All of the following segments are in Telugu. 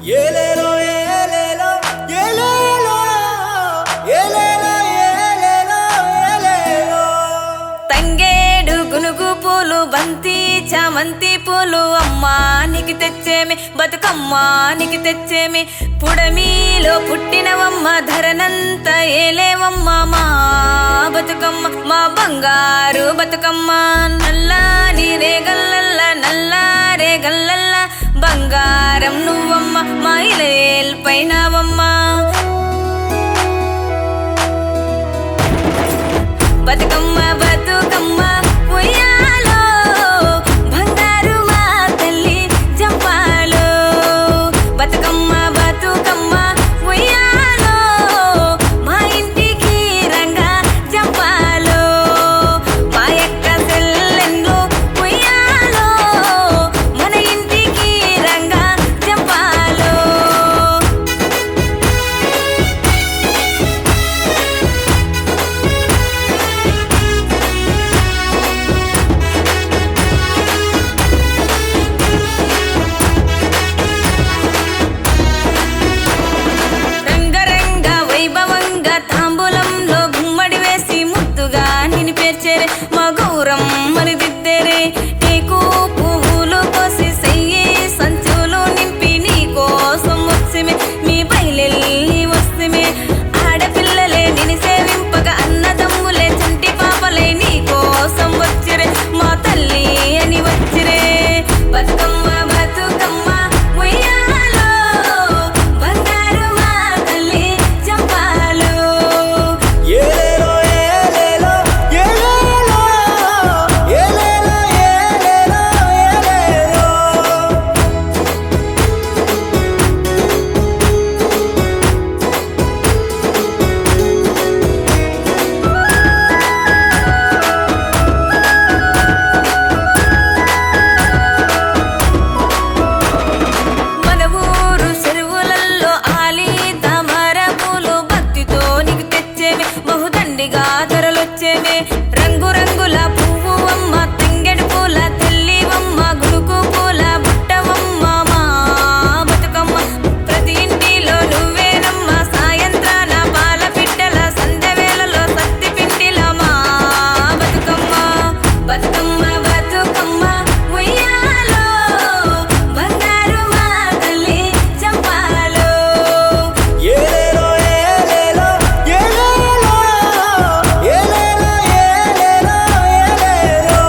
ఏలేలో ఏలేలో ఏలేలో ఏలేలో ఏలేలో ఏలేలో తంగేడు గునుగు పూలు బంతి చామంతి పూలు అమ్మానికి తెచ్చేమి బతుకమ్మానికి తెచ్చేమి పుడమిలో పుట్టినవమ్మ ధరనంత ఏలేవమ్మ మా బతుకమ్మ మా బంగారు బతుకమ్మ నల్లాని రేగల్లల్ల నల్లారే గల్లల్ల బంగారం నువ్వమ్మ మా ఇలేల్ పైనవమ్మ బతుకమ్మ బతుకమ్మ ఉయ్యాలో బంగారు మా తల్లి జంపాలో బతుకమ్మ బతుకమ్మ ఉయ్యాలో మా ఇంటికి రంగా జంపాలో మా యొక్క సెల్లెన్లు ఉయ్యాలో మన ఇంటికి రంగా జంపాలో రంగరంగ వైభవంగా తాంబూలంలో గుమ్మడి వేసి ముద్దుగా నిన్ను పేర్చేరే మా గౌరం మరి దిద్దెరే నీకు పువ్వులు కోసి సెయ్యి సంచులు నింపి నీ కోసం వచ్చిమే మీ బయలెల్లి వస్తుమే ఆడపిల్లలే నిన్ను సేవింపక అన్నదమ్ములే చంటి పాపలే నీ కోసం వచ్చిరే మా తల్లి అని వచ్చిరే బతుకమ్మ బతుకమ్మ ఉయ్యాలో బంగారు మా తల్లి చంపాలో ఏలేలో ఏలేలో ఏలేలో ఏలేలో ఏలేలో ఏలేలో మన ఊరు చెరువులల్లో ఆలి తామర పూలు భక్తితో నీకు తెచ్చేవి బహుదండిగా ధరలొచ్చేవి రంగు రంగుల పువ్వు అమ్మ తంగెడు పూల తెల్లివమ్మ గునుకు పూల బుట్టవమ్మ మా బతుకమ్మ ప్రతి ఇంటిలో నువ్వేనమ్మ సాయంత్రాన పాల పిట్టల సంధ్య వేళలో సత్తి పిండిల మా బతుకమ్మ బతుకమ్మ బతుకమ్మ ఉయ్యాలో బంగారు మా తల్లి చంపాలో ఏలేలో ఏలేలో ఏలేలో ఏలేలో ఏలేలో ఏలేలో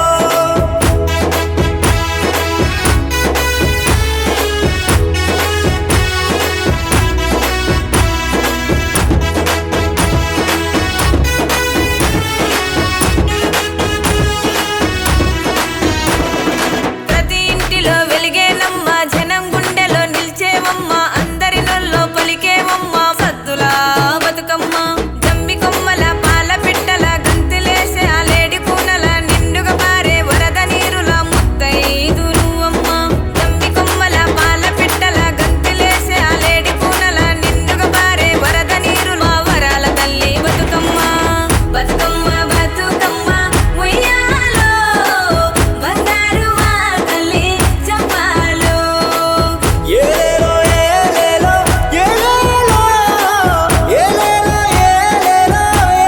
ప్రతి ఇంటిలో వెలిగేనమ్మ జనం గుండెలో నిల్చేవమ్మ అందరి నొల్లో పలికేవమ్మ సద్దుల బతుకమ్మ జమ్మి కొమ్మల పాల పిట్టల గంతులేసే ఆ లేడి కూనల నిండుగా పారే వరద నీరుల ముత్తైదు నువ్వమ్మ జమ్మి కొమ్మల పాల పిట్టల గంతులేసే ఆ లేడి కూనల నిండుగా పారే వరద నీరు మా వరాల తల్లి బతుకమ్మ బతుకమ్మ బతుకమ్మ ఉయ్యాలో బంగారు మా తల్లి చంపాలో ఏలేలో ఏలేలో ఏలేలో ఏలేలో ఏలేలో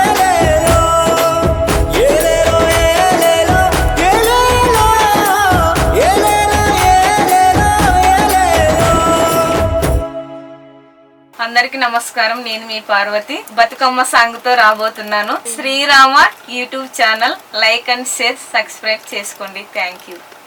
ఏలేలో ఏలేలో ఏలేలో ఏలేలో ఏలేలో ఏలేలో అందరికి నమస్కారం నేను మీ పార్వతి బతుకమ్మ సాంగ్ తో రాబోతున్నాను Srirama YouTube channel like and share subscribe చేసుకోండి థ్యాంక్ యూ